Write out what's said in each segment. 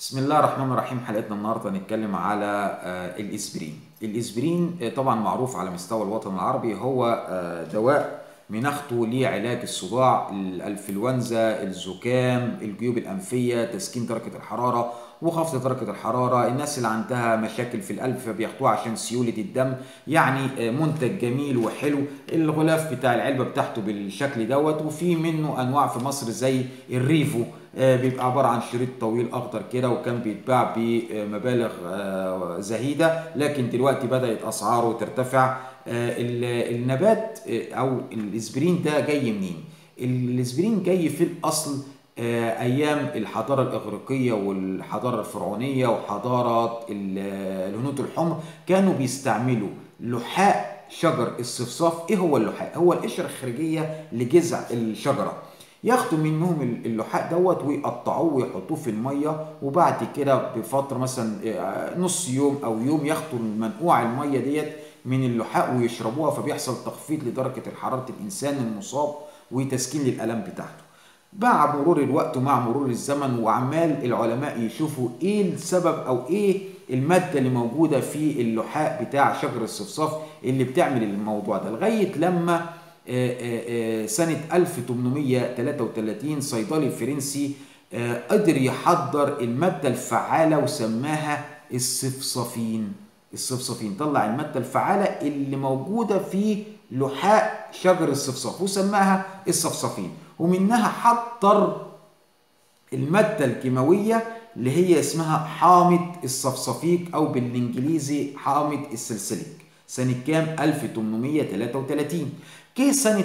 بسم الله الرحمن الرحيم حلقتنا النهارده هنتكلم على آه، الاسبرين الاسبرين آه، طبعا معروف على مستوى الوطن العربي هو آه، دواء مناخته لعلاج الصداع الانفلونزا الزكام الجيوب الانفيه تسكين درجه الحراره وخفض درجه الحراره الناس اللي عندها مشاكل في القلب فبياخدوه عشان سيوله الدم يعني آه، منتج جميل وحلو الغلاف بتاع العلبه بتاعته بالشكل دوت وفي منه انواع في مصر زي الريفو آه، بيبقى عباره عن شريط طويل اخضر كده وكان بيتباع بمبالغ آه، زهيده لكن دلوقتي بدات اسعاره ترتفع آه، ال- النبات آه، او الاسبرين ده جاي منين الاسبرين جاي في الاصل آه، ايام الحضاره الاغريقيه والحضاره الفرعونيه وحضاره ال- الهنود الحمر كانوا بيستعملوا لحاء شجر الصفصاف ايه هو اللحاء هو القشره الخارجيه لجذع الشجره ياخدوا منهم اللحاء دوت ويقطعوه ويحطوه في الميه وبعد كده بفتره مثلا آه، نص يوم او يوم ياخدوا منقوع الميه ديت من اللحاء ويشربوها فبيحصل تخفيض لدرجه حراره الانسان المصاب وتسكين للالم بتاعته مع مرور الوقت ومع مرور الزمن وعمال العلماء يشوفوا ايه السبب او ايه الماده اللي موجوده في اللحاء بتاع شجر الصفصاف اللي بتعمل الموضوع ده لغايه لما آه، آه، آه، سنه 1833 صيدلي فرنسي آه، قدر يحضر الماده الفعاله وسماها الصفصفين الصفصفين طلع الماده الفعاله اللي موجوده في لحاء شجر الصفصاف وسماها الصفصفين ومنها حضر المادة الكيماوية اللي هي اسمها حامض الصفصفيك أو بالإنجليزي حامض السلسليك سنة كام؟ 1833 كي سنة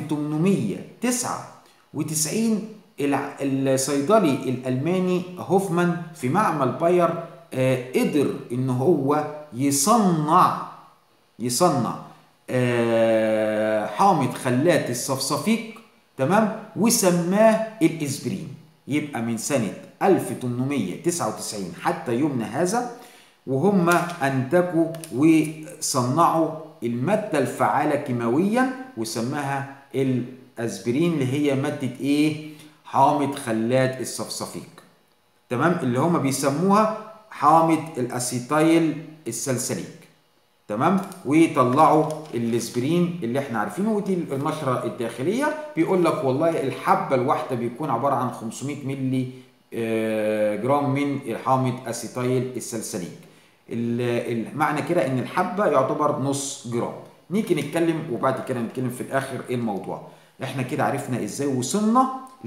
1899 الع- الصيدلي الألماني هوفمان في معمل باير آه، قدر إن هو يصنع يصنع آه، حامض خلات الصفصفيك تمام وسماه الاسبرين يبقى من سنة 1899 حتى يومنا هذا وهم انتجوا وصنعوا المادة الفعالة كيماويا وسماها الاسبرين اللي هي مادة ايه حامض خلات الصفصفيك تمام اللي هم بيسموها حامض الاسيتايل السلسليك تمام ويطلعوا الاسبرين اللي احنا عارفينه ودي النشره الداخليه بيقول لك والله الحبه الواحده بيكون عباره عن 500 ملي آه، جرام من الحامض اسيتايل السلسليك ال- ال- معنى كده ان الحبه يعتبر نص جرام نيجي نتكلم وبعد كده نتكلم في الاخر ايه الموضوع احنا كده عرفنا ازاي وصلنا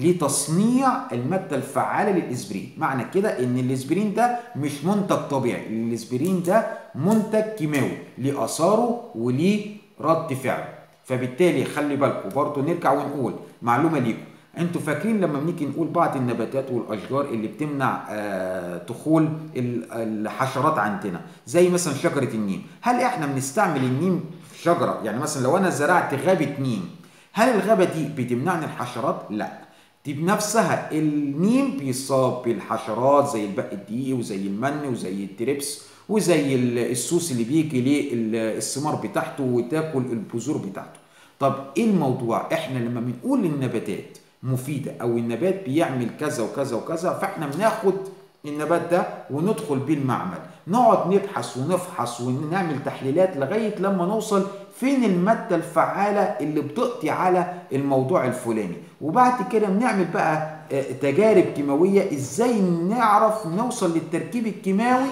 لتصنيع الماده الفعاله للاسبرين معنى كده ان الاسبرين ده مش منتج طبيعي الاسبرين ده منتج كيماوي ليه اثاره وليه رد فعل فبالتالي خلي بالكم برضه نرجع ونقول معلومه ليكم انتوا فاكرين لما بنيجي نقول بعض النباتات والاشجار اللي بتمنع آه دخول ال- الحشرات عندنا زي مثلا شجره النيم هل احنا بنستعمل النيم في شجره يعني مثلا لو انا زرعت غابه نيم هل الغابه دي بتمنعني الحشرات لا دي بنفسها النيم بيصاب بالحشرات زي البق الدقيقي وزي المن وزي التريبس وزي ال- السوس اللي بيجي للثمار بتاعته وتاكل البذور بتاعته طب ايه الموضوع احنا لما بنقول النباتات مفيدة او النبات بيعمل كذا وكذا وكذا فاحنا بناخد النبات ده وندخل بيه المعمل نقعد نبحث ونفحص ونعمل تحليلات لغاية لما نوصل فين المادة الفعالة اللي بتقضي على الموضوع الفلاني وبعد كده بنعمل بقى آه، تجارب كيماوية ازاي نعرف نوصل للتركيب الكيماوي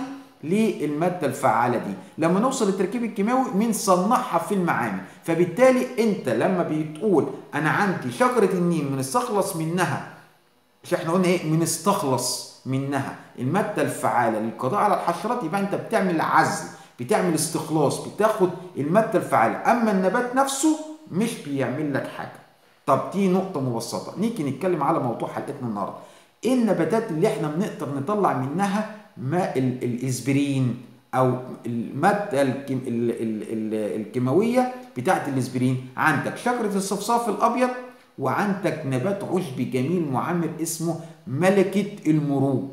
للماده الفعاله دي لما نوصل للتركيب الكيماوي بنصنعها في المعامل فبالتالي انت لما بتقول انا عندي شجره النيم بنستخلص منها مش احنا قلنا ايه بنستخلص منها الماده الفعاله للقضاء على الحشرات يبقى انت بتعمل عزل بتعمل استخلاص بتاخد الماده الفعاله اما النبات نفسه مش بيعمل لك حاجه طب دي نقطه مبسطه نيجي نتكلم على موضوع حلقتنا النهارده ايه النباتات اللي احنا بنقدر نطلع منها ماء ال- الاسبرين او الماده الكيم ال ال ال الكيماويه بتاعه الاسبرين عندك شجره الصفصاف الابيض وعندك نبات عشبي جميل معمر اسمه ملكه المروج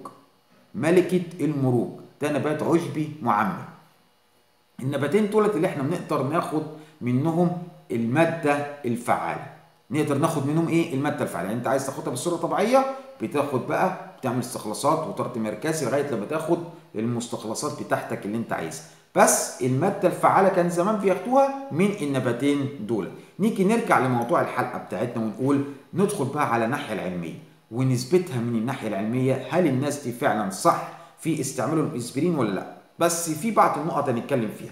ملكه المروج ده نبات عشبي معمر النباتين دولت اللي احنا بنقدر ناخد منهم الماده الفعاله نقدر ناخد منهم ايه الماده الفعاله يعني انت عايز تاخدها بصوره طبيعيه بتاخد بقى بتعمل استخلاصات وطرد مركزي لغايه لما تاخد المستخلصات بتاعتك اللي انت عايزها بس الماده الفعاله كان زمان بياخدوها من النباتين دول نيجي نرجع لموضوع الحلقه بتاعتنا ونقول ندخل بقى على الناحيه العلميه ونثبتها من الناحيه العلميه هل الناس دي فعلا صح في استعمال الاسبرين ولا لا بس في بعض النقط هنتكلم فيها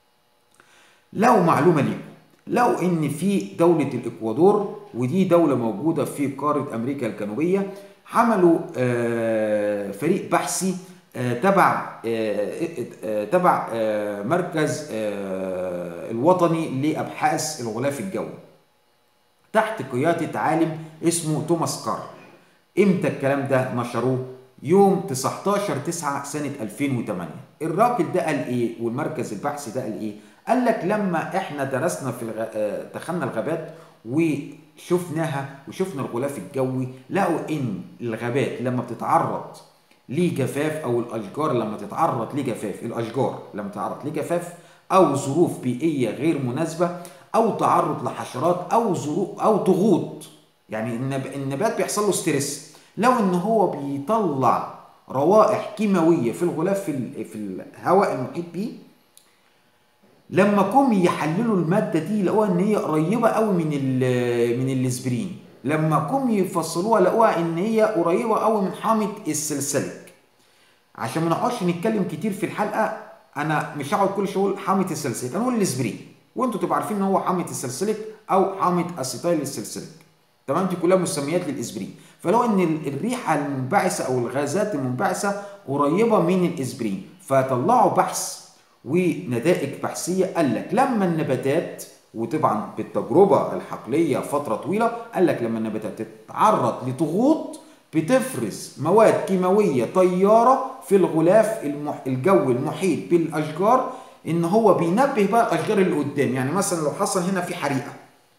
لو معلومه ليكم لو ان في دوله الاكوادور ودي دوله موجوده في قاره امريكا الجنوبيه عملوا فريق بحثي تبع تبع مركز الوطني لابحاث الغلاف الجوي تحت قياده عالم اسمه توماس كار امتى الكلام ده نشروه يوم 19 9 سنه 2008 الراجل ده قال ايه والمركز البحثي ده قال ايه قال لك لما احنا درسنا في الغ... دخلنا الغابات وشفناها وشفنا الغلاف الجوي لقوا ان الغابات لما بتتعرض لجفاف او الاشجار لما تتعرض لجفاف الاشجار لما تتعرض لجفاف او ظروف بيئيه غير مناسبه او تعرض لحشرات او ظروف او ضغوط يعني النب... النبات بيحصل له ستريس لو ان هو بيطلع روائح كيماويه في الغلاف في, ال... في الهواء المحيط بيه لما جم يحللوا الماده دي لقوها ان هي قريبه قوي من ال من الاسبرين لما جم يفصلوها لقوها ان هي قريبه قوي من حامض السلسلك عشان ما نقعدش نتكلم كتير في الحلقه انا مش هقعد كل شويه اقول حامض السلسلك انا اقول الاسبرين وانتوا تبقوا عارفين ان هو حامض السلسلك او حامض اسيتايل السلسلك تمام دي كلها مسميات للاسبرين فلو ان الريحه المنبعثه او الغازات المنبعثه قريبه من الاسبرين فطلعوا بحث ونتائج بحثيه قال لك لما النباتات وطبعا بالتجربه الحقليه فتره طويله قال لك لما النباتات تتعرض لضغوط بتفرز مواد كيماويه طياره في الغلاف المح... الجوي المحيط بالاشجار ان هو بينبه بقى الاشجار اللي قدام يعني مثلا لو حصل هنا في حريقه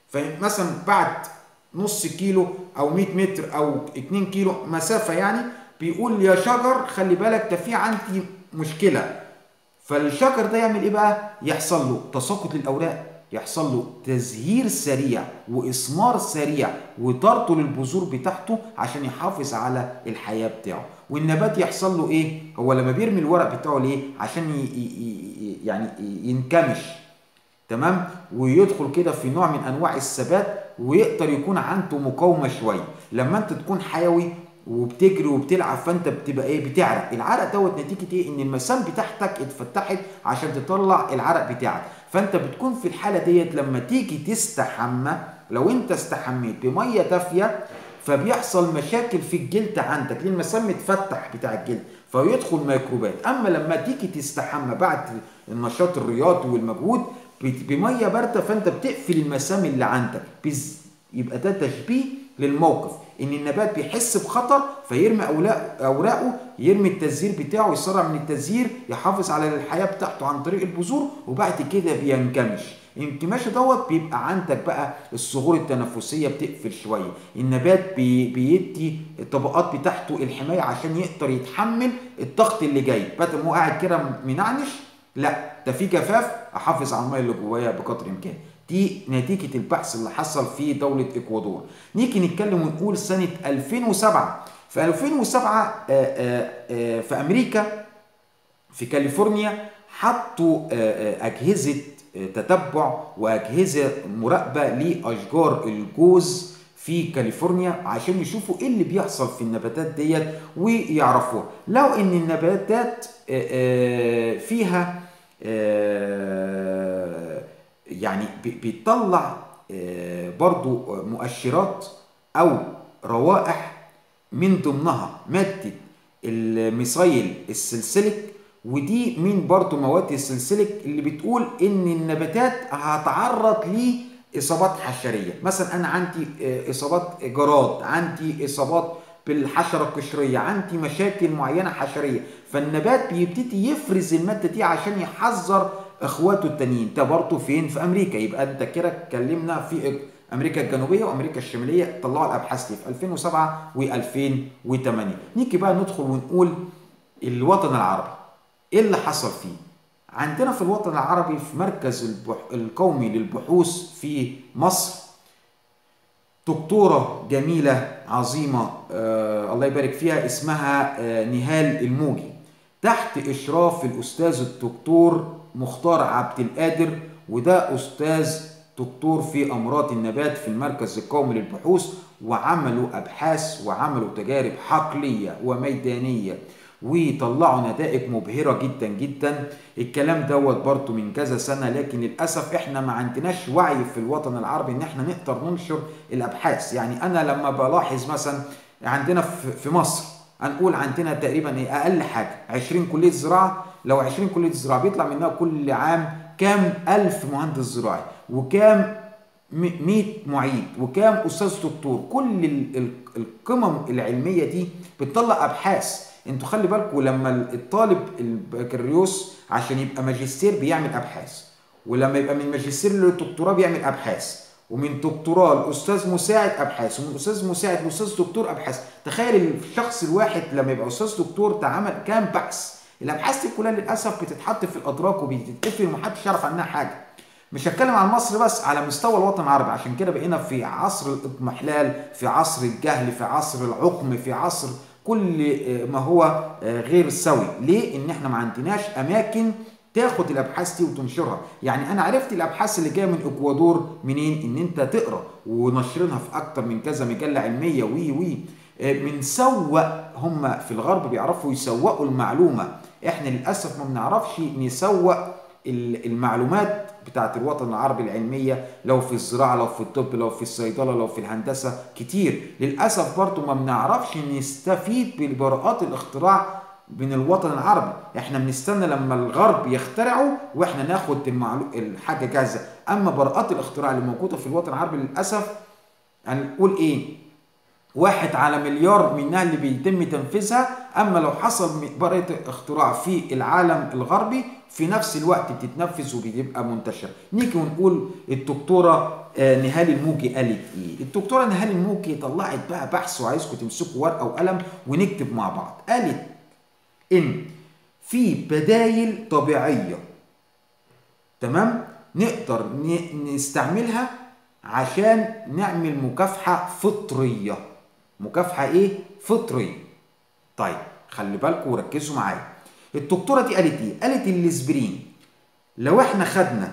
فمثلا بعد نص كيلو او 100 متر او 2 كيلو مسافه يعني بيقول يا شجر خلي بالك ده في عندي مشكله فالشجر ده يعمل ايه بقى يحصل له تساقط للاوراق يحصل له تزهير سريع واسمار سريع وطرده للبذور بتاعته عشان يحافظ على الحياه بتاعه والنبات يحصل له ايه هو لما بيرمي الورق بتاعه ليه عشان ي ي يعني ينكمش تمام ويدخل كده في نوع من انواع الثبات ويقدر يكون عنده مقاومه شويه لما انت تكون حيوي وبتجري وبتلعب فانت بتبقى ايه بتعرق العرق دوت نتيجه ايه ان المسام بتاعتك اتفتحت عشان تطلع العرق بتاعك فانت بتكون في الحاله ديت لما تيجي تستحمى لو انت استحميت بميه دافيه فبيحصل مشاكل في الجلد عندك لان المسام متفتح بتاع الجلد فيدخل ميكروبات اما لما تيجي تستحمى بعد النشاط الرياضي والمجهود بميه بارده فانت بتقفل المسام اللي عندك يبقى ده تشبيه للموقف ان النبات بيحس بخطر فيرمي اوراقه يرمي التزهير بتاعه يسرع من التزهير يحافظ على الحياه بتاعته عن طريق البذور وبعد كده بينكمش الانكماش دوت بيبقى عندك بقى الصغور التنفسيه بتقفل شويه النبات بي بيدي الطبقات بتاعته الحمايه عشان يقدر يتحمل الضغط اللي جاي بدل ما هو قاعد كده منعنش لا ده في جفاف احافظ على الميه اللي جوايا بقدر الامكان دي نتيجة البحث اللي حصل في دولة إكوادور نيجي نتكلم ونقول سنة 2007 في 2007 في أمريكا في كاليفورنيا حطوا أجهزة تتبع وأجهزة مراقبة لأشجار الجوز في كاليفورنيا عشان يشوفوا ايه اللي بيحصل في النباتات ديت ويعرفوها لو ان النباتات فيها يعني بيطلع برضو مؤشرات او روائح من ضمنها ماده الميثايل السلسلك ودي من برضو مواد السلسلك اللي بتقول ان النباتات هتعرض لاصابات حشريه مثلا انا عندي اصابات جراد عندي اصابات بالحشره القشريه عندي مشاكل معينه حشريه فالنبات بيبتدي يفرز الماده دي عشان يحذر اخواته التانيين ده برضه فين في امريكا يبقى انت كده اتكلمنا في امريكا الجنوبيه وامريكا الشماليه طلعوا الابحاث دي في 2007 و2008 نيجي بقى ندخل ونقول الوطن العربي ايه اللي حصل فيه عندنا في الوطن العربي في مركز البح... القومي للبحوث في مصر دكتورة جميلة عظيمة آه الله يبارك فيها اسمها آه نهال الموجي تحت إشراف الأستاذ الدكتور مختار عبد القادر وده أستاذ دكتور في أمراض النبات في المركز القومي للبحوث وعملوا أبحاث وعملوا تجارب حقلية وميدانية وطلعوا نتائج مبهرة جدا جدا الكلام دوت برضه من كذا سنة لكن للأسف احنا ما عندناش وعي في الوطن العربي ان احنا نقدر ننشر الأبحاث يعني أنا لما بلاحظ مثلا عندنا في مصر هنقول عندنا تقريبا ايه أقل حاجة 20 كلية زراعة لو 20 كلية زراعة بيطلع منها كل عام كام ألف مهندس زراعي وكام 100 معيد وكام أستاذ دكتور كل القمم العلمية دي بتطلع أبحاث انتوا خلي بالكم لما الطالب البكالوريوس عشان يبقى ماجستير بيعمل ابحاث ولما يبقى من ماجستير للدكتوراه بيعمل ابحاث ومن دكتوراه لاستاذ مساعد ابحاث ومن استاذ مساعد لاستاذ دكتور ابحاث تخيل الشخص الواحد لما يبقى استاذ دكتور تعمل كام بحث الابحاث دي كلها للاسف بتتحط في الادراك وبتتقفل ومحدش يعرف عنها حاجه مش هتكلم عن مصر بس على مستوى الوطن العربي عشان كده بقينا في عصر الاضمحلال في عصر الجهل في عصر العقم في عصر كل ما هو غير سوي ليه ان احنا ما عندناش اماكن تاخد الابحاث دي وتنشرها يعني انا عرفت الابحاث اللي جايه من اكوادور منين ان انت تقرا ونشرينها في اكتر من كذا مجله علميه وي وي بنسوق هم في الغرب بيعرفوا يسوقوا المعلومه احنا للاسف ما بنعرفش نسوق المعلومات بتاعت الوطن العربي العلمية لو في الزراعة لو في الطب لو في الصيدلة لو في الهندسة كتير للأسف برضو ما بنعرفش نستفيد ببراءات الاختراع من الوطن العربي احنا بنستنى لما الغرب يخترعوا واحنا ناخد المعلو... الحاجة جاهزة اما براءات الاختراع اللي موجودة في الوطن العربي للأسف هنقول ايه واحد على مليار منها اللي بيتم تنفيذها اما لو حصل براءة اختراع في العالم الغربي في نفس الوقت بتتنفذ وبتبقى منتشر نيجي ونقول الدكتوره نهال الموجي قالت ايه الدكتوره نهال الموجي طلعت بقى بحث وعايزكم تمسكوا ورقه وقلم ونكتب مع بعض قالت ان في بدايل طبيعيه تمام نقدر نستعملها عشان نعمل مكافحه فطريه مكافحه ايه فطريه طيب خلي بالكم وركزوا معايا الدكتوره دي قالت ايه قالت الاسبرين لو احنا خدنا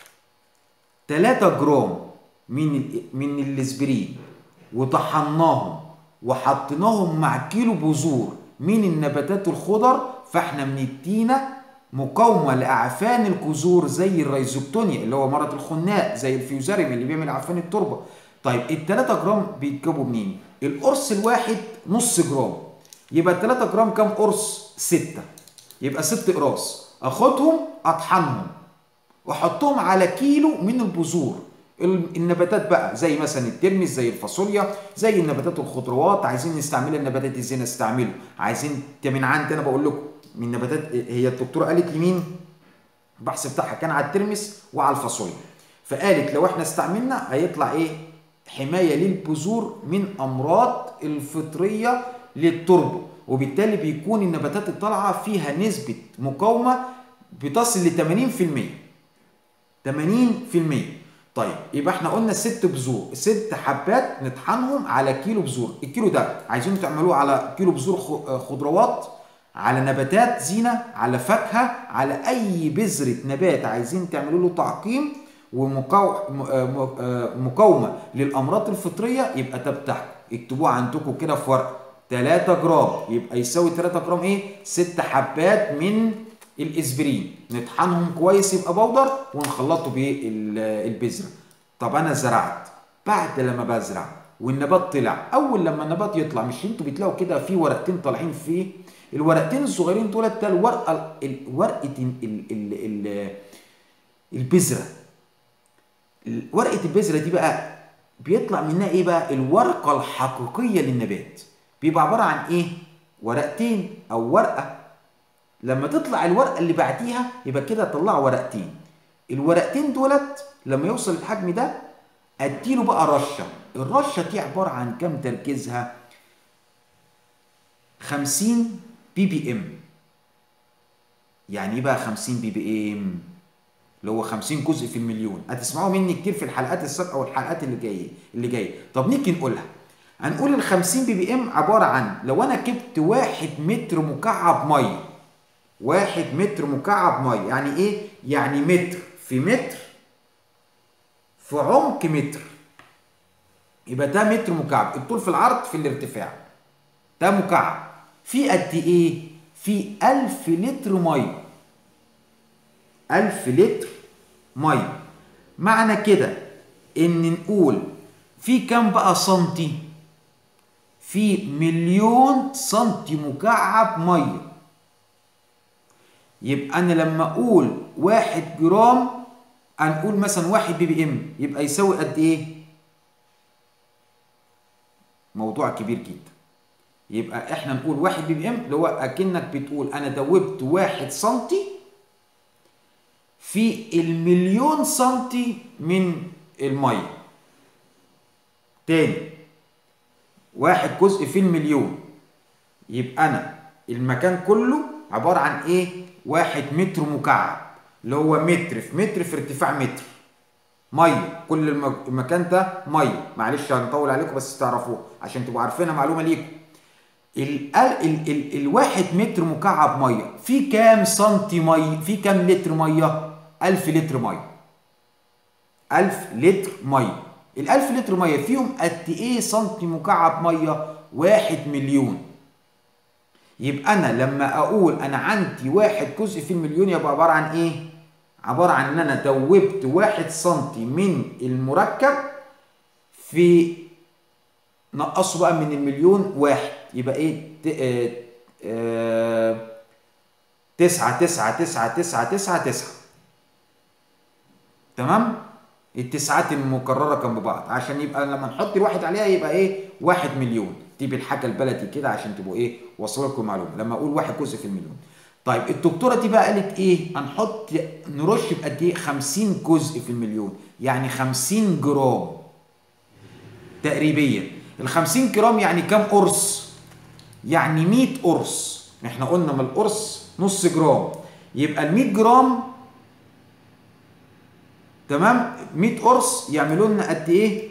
3 جرام من من الاسبرين وطحناهم وحطيناهم مع كيلو بذور من النباتات الخضر فاحنا بندينا مقاومه لاعفان الجذور زي الريزوبتونيا اللي هو مرض الخناق زي الفيوزاريوم اللي بيعمل اعفان التربه طيب ال 3 جرام بيتجابوا منين القرص الواحد نص جرام يبقى 3 جرام كام قرص 6 يبقى ست اقراص اخدهم اطحنهم واحطهم على كيلو من البذور النباتات بقى زي مثلا الترمس زي الفاصوليا زي النباتات الخضروات عايزين نستعملها النباتات ازاي نستعمله عايزين من عندي انا بقول لكم من نباتات هي الدكتوره قالت لي مين البحث بتاعها كان على الترمس وعلى الفاصوليا فقالت لو احنا استعملنا هيطلع ايه حمايه للبذور من امراض الفطريه للتربه وبالتالي بيكون النباتات الطالعه فيها نسبه مقاومه بتصل ل 80% 80% طيب يبقى احنا قلنا ست بذور ست حبات نطحنهم على كيلو بذور الكيلو ده عايزين تعملوه على كيلو بذور خضروات على نباتات زينه على فاكهه على اي بذره نبات عايزين تعملوا له تعقيم ومقاومه للامراض الفطريه يبقى ده بتاعكم اكتبوه عندكم كده في ورقه 3 جرام يبقى يساوي 3 جرام ايه 6 حبات من الاسبرين نطحنهم كويس يبقى بودر ونخلطه بالبذره طب انا زرعت بعد لما بزرع والنبات طلع اول لما النبات يطلع مش انتوا بتلاقوا كده في ورقتين طالعين فيه الورقتين الصغيرين دول ده الورقه ورقه البذره ورقه البذره دي بقى بيطلع منها ايه بقى الورقه الحقيقيه للنبات بيبقى عباره عن ايه ورقتين او ورقه لما تطلع الورقه اللي بعديها يبقى كده طلع ورقتين الورقتين دولت لما يوصل الحجم ده اديله بقى رشه الرشه دي عباره عن كام تركيزها 50 بي بي ام يعني ايه بقى 50 بي بي ام اللي هو 50 جزء في المليون هتسمعوا مني كتير في الحلقات السابقه والحلقات اللي جايه اللي جايه طب نيجي نقولها هنقول ال 50 بي بي ام عباره عن لو انا جبت 1 متر مكعب ميه 1 متر مكعب ميه يعني ايه يعني متر في متر في عمق متر يبقى ده متر مكعب الطول في العرض في الارتفاع ده مكعب في قد ايه في 1000 لتر ميه 1000 لتر ميه معنى كده ان نقول في كام بقى سنتي في مليون سنتي مكعب ميه يبقى انا لما اقول واحد جرام هنقول مثلا واحد بي بي ام يبقى يساوي قد ايه موضوع كبير جدا يبقى احنا نقول واحد بي بي ام اللي هو اكنك بتقول انا دوبت واحد سنتي في المليون سنتي من الميه تاني واحد جزء في المليون يبقى انا المكان كله عبارة عن ايه واحد متر مكعب اللي هو متر في متر في ارتفاع متر ميه كل المكان ده ميه معلش هنطول عليكم بس تعرفوه عشان تبقوا عارفينها معلومه ليكم ال ال ال الواحد متر مكعب ميه في كام سنتي ميه في كام لتر ميه 1000 لتر ميه 1000 لتر ميه ال 1000 لتر ميه فيهم قد ايه سنتي مكعب ميه واحد مليون يبقى انا لما اقول انا عندي واحد جزء في المليون يبقى عباره عن ايه عباره عن ان انا دوبت واحد سنتي من المركب في نقصه بقى من المليون واحد يبقى ايه ت... آه... آه... تسعة تسعة تسعة تسعة تسعة تسعة تمام التسعات المكررة جنب بعض عشان يبقى لما نحط الواحد عليها يبقى ايه واحد مليون دي بالحاجة البلدي كده عشان تبقوا ايه وصل لكم معلومة لما اقول واحد جزء في المليون طيب الدكتورة دي بقى قالت ايه هنحط نرش بقد ايه 50 جزء في المليون يعني 50 جرام تقريبيا ال 50 جرام يعني كام قرص يعني 100 قرص احنا قلنا من القرص نص جرام يبقى ال 100 جرام تمام 100 قرص يعملوا لنا قد ايه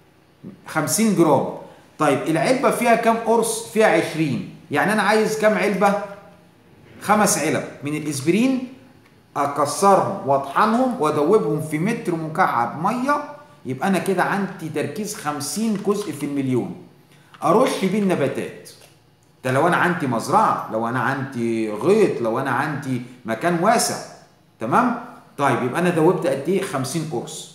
50 جرام طيب العلبه فيها كام قرص فيها 20 يعني انا عايز كام علبه خمس علب من الاسبرين اكسرهم واطحنهم وادوبهم في متر مكعب ميه يبقى انا كده عندي تركيز 50 جزء في المليون ارش بيه النباتات ده لو انا عندي مزرعه لو انا عندي غيط لو انا عندي مكان واسع تمام طيب يبقى انا دوبت قد ايه 50 قرص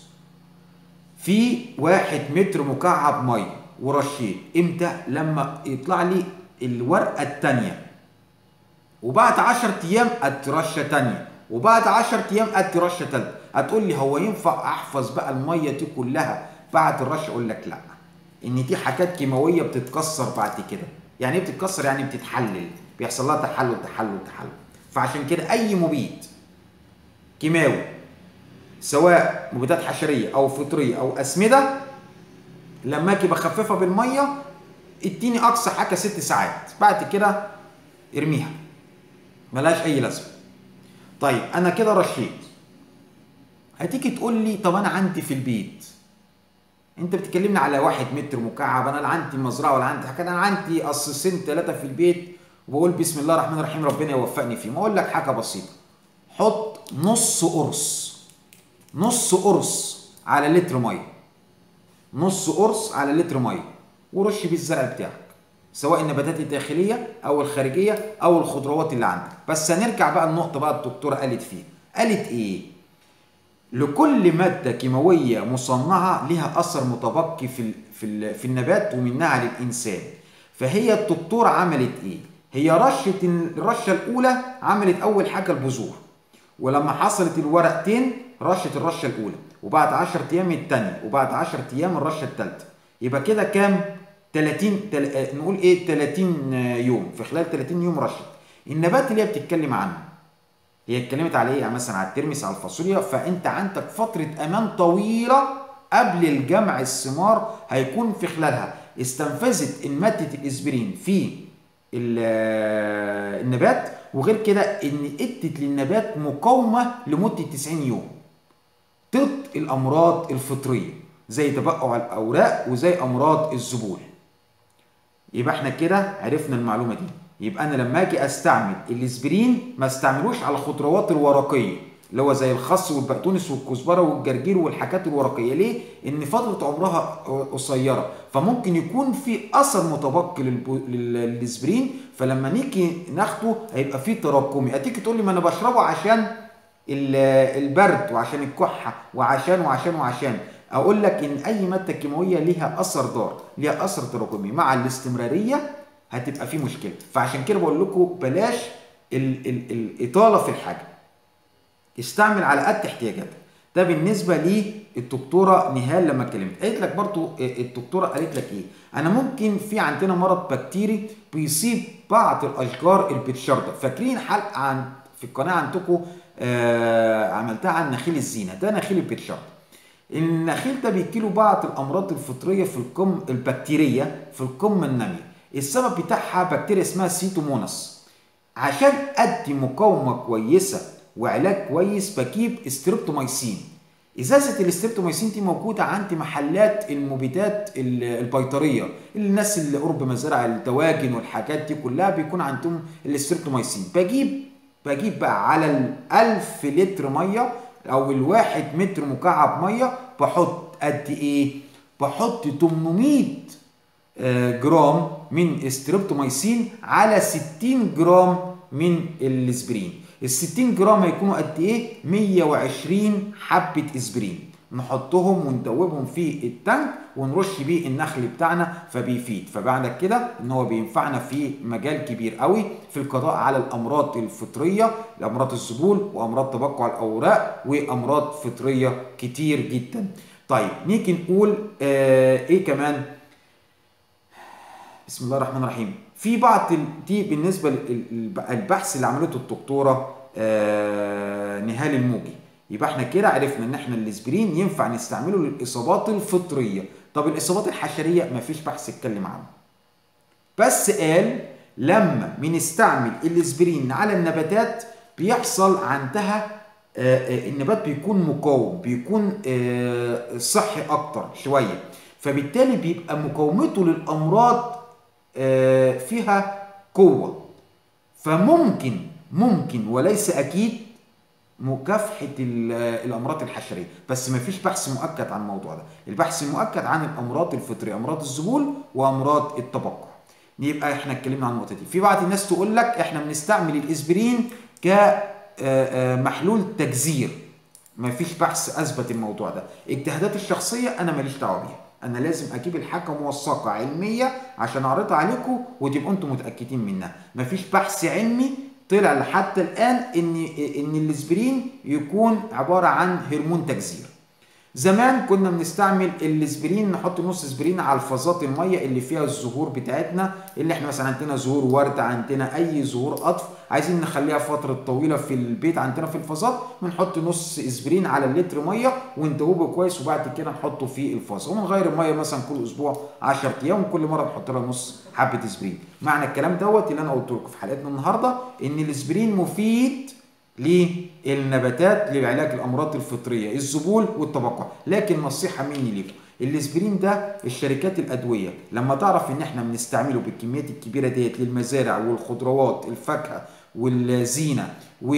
في واحد متر مكعب ميه ورشيت امتى لما يطلع لي الورقه الثانيه وبعد 10 ايام ادي رشه ثانيه وبعد 10 ايام ادي رشه ثالثه هتقول لي هو ينفع احفظ بقى الميه دي كلها بعد الرش اقول لك لا ان دي حاجات كيماويه بتتكسر بعد كده يعني ايه بتتكسر يعني بتتحلل بيحصل لها تحلل تحلل تحلل فعشان كده اي مبيد كيماوي سواء مبيدات حشريه او فطريه او اسمده لما اجي بخففها بالميه اديني اقصى حاجه ست ساعات بعد كده ارميها ملهاش اي لازمه طيب انا كده رشيت هتيجي تقول لي طب انا عندي في البيت انت بتكلمني على واحد متر مكعب انا لا عندي مزرعه ولا عندي حاجه انا عندي قصصين ثلاثه في البيت وبقول بسم الله الرحمن الرحيم ربنا يوفقني فيه ما اقول لك حاجه بسيطه حط نص قرص نص قرص على لتر ميه نص قرص على لتر ميه ورش بيه الزرع بتاعك سواء النباتات الداخليه او الخارجيه او الخضروات اللي عندك بس هنرجع بقى النقطه بقى الدكتوره قالت فيها قالت ايه لكل ماده كيماويه مصنعه لها اثر متبقي في ال في ال في النبات ومنها للانسان فهي الدكتوره عملت ايه هي رشه الرشه الاولى عملت اول حاجه البذور ولما حصلت الورقتين رشت الرشه الاولى وبعد 10 ايام الثانيه وبعد 10 ايام الرشه الثالثه يبقى كده كام 30 تل... نقول ايه 30 يوم في خلال 30 يوم رشت النبات اللي هي بتتكلم عنه هي اتكلمت على ايه يعني مثلا على الترمس على الفاصوليا فانت عندك فتره امان طويله قبل الجمع الثمار هيكون في خلالها استنفذت ماده الاسبرين في النبات وغير كده ان ادت للنبات مقاومه لمده 90 يوم ضد الامراض الفطريه زي تبقع الاوراق وزي امراض الذبول يبقى احنا كده عرفنا المعلومه دي يبقى انا لما اجي استعمل الاسبرين ما استعملوش على الخضروات الورقيه اللي هو زي الخس والبقدونس والكزبره والجرجير والحاجات الورقيه ليه ان فتره عمرها قصيره فممكن يكون في اثر متبقي للب- لل- للاسبرين فلما نيجي ناخده هيبقى فيه تراكمي هتيجي تقول لي ما انا بشربه عشان ال- البرد وعشان الكحه وعشان وعشان وعشان اقول لك ان اي ماده كيماويه ليها اثر ضار ليها اثر تراكمي مع الاستمراريه هتبقى في مشكله فعشان كده بقول لكم بلاش ال ال الاطاله في الحاجه استعمل على قد احتياجاتك ده بالنسبه للدكتوره نهال لما اتكلمت قالت لك برضو الدكتوره قالت لك ايه انا ممكن في عندنا مرض بكتيري بيصيب بعض الاشجار البتشارده فاكرين حلقه عن في القناه عندكم آه عملتها عن نخيل الزينه ده نخيل البتشارده النخيل ده بيجيله بعض الامراض الفطريه في القم البكتيريه في القمه الناميه السبب بتاعها بكتيريا اسمها سيتوموناس عشان ادي مقاومه كويسه وعلاج كويس بجيب استريبتومايسين ازازه الاستريبتومايسين دي موجوده عند محلات المبيدات ال- البيطريه الناس اللي قرب مزارع الدواجن والحاجات دي كلها بيكون عندهم الاستريبتومايسين بجيب بجيب بقى على الألف لتر ميه او الواحد متر مكعب ميه بحط قد ايه بحط 800 آه، جرام من استريبتومايسين على 60 جرام من الاسبرين ال 60 جرام هيكونوا قد ايه 120 حبه اسبرين نحطهم وندوبهم في التانك ونرش بيه النخل بتاعنا فبيفيد فبعد كده ان هو بينفعنا في مجال كبير قوي في القضاء على الامراض الفطريه الامراض الذبول وامراض تبقع الاوراق وامراض فطريه كتير جدا طيب نيجي نقول آه ايه كمان بسم الله الرحمن الرحيم في بعض ال- دي بالنسبه للبحث اللي عملته الدكتوره آه، نهال الموجي يبقى احنا كده عرفنا ان احنا الاسبرين ينفع نستعمله للاصابات الفطريه طب الاصابات الحشريه مفيش بحث اتكلم عنه بس قال لما بنستعمل الاسبرين على النباتات بيحصل عندها آه، آه، النبات بيكون مقاوم بيكون آه، صحي اكتر شويه فبالتالي بيبقى مقاومته للامراض آه، فيها قوه فممكن ممكن وليس اكيد مكافحه ال- الامراض الحشريه بس ما فيش بحث مؤكد عن الموضوع ده البحث المؤكد عن الامراض الفطريه امراض الذبول وامراض التبقع يبقى احنا اتكلمنا عن النقطه دي في بعض الناس تقول لك احنا بنستعمل الاسبرين كمحلول تجزير ما فيش بحث اثبت الموضوع ده اجتهاداتي الشخصيه انا ماليش دعوه بيها انا لازم اجيب الحاجه موثقه علميه عشان اعرضها عليكم وتبقوا انتم متاكدين منها مفيش بحث علمي طلع لحتى الان ان ان الاسبرين يكون عباره عن هرمون تجزير زمان كنا بنستعمل الاسبرين نحط نص اسبرين على الفازات الميه اللي فيها الزهور بتاعتنا اللي احنا مثلا عندنا زهور ورد عندنا اي زهور قطف عايزين نخليها فتره طويله في البيت عندنا في الفازات بنحط نص اسبرين على اللتر ميه وندوبه كويس وبعد كده نحطه في الفاز وبنغير الميه مثلا كل اسبوع 10 ايام وكل مره نحط لها نص حبه اسبرين معنى الكلام دوت اللي انا قلت لكم في حلقتنا النهارده ان الاسبرين مفيد للنباتات لعلاج الامراض الفطريه الذبول والتبقع لكن نصيحه مني ليكم الاسبرين ده الشركات الادويه لما تعرف ان احنا بنستعمله بالكميات الكبيره ديت للمزارع والخضروات الفاكهه والزينه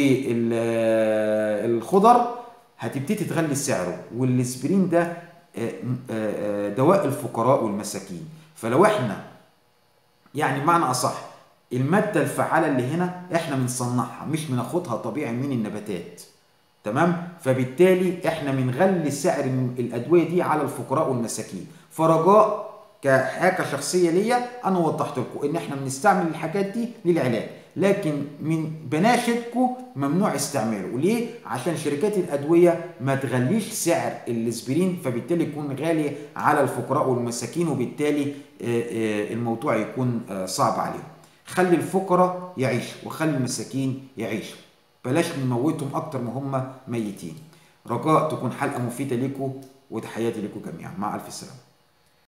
والخضر هتبتدي تغلي سعره والاسبرين ده آه، آه، دواء الفقراء والمساكين فلو احنا يعني معنى اصح الماده الفعاله اللي هنا احنا بنصنعها مش بناخدها طبيعي من النباتات تمام فبالتالي احنا بنغلي سعر الادويه دي على الفقراء والمساكين فرجاء كحاجه شخصيه ليا انا وضحت لكم ان احنا بنستعمل الحاجات دي للعلاج لكن من بناشدكم ممنوع استعماله ليه عشان شركات الادويه ما تغليش سعر الاسبرين فبالتالي يكون غالي على الفقراء والمساكين وبالتالي آه، آه، الموضوع يكون آه، صعب عليهم خلي الفقراء يعيشوا وخلي المساكين يعيشوا بلاش نموتهم اكتر ما هم ميتين رجاء تكون حلقه مفيده لكم وتحياتي لكم جميعا مع الف سلامه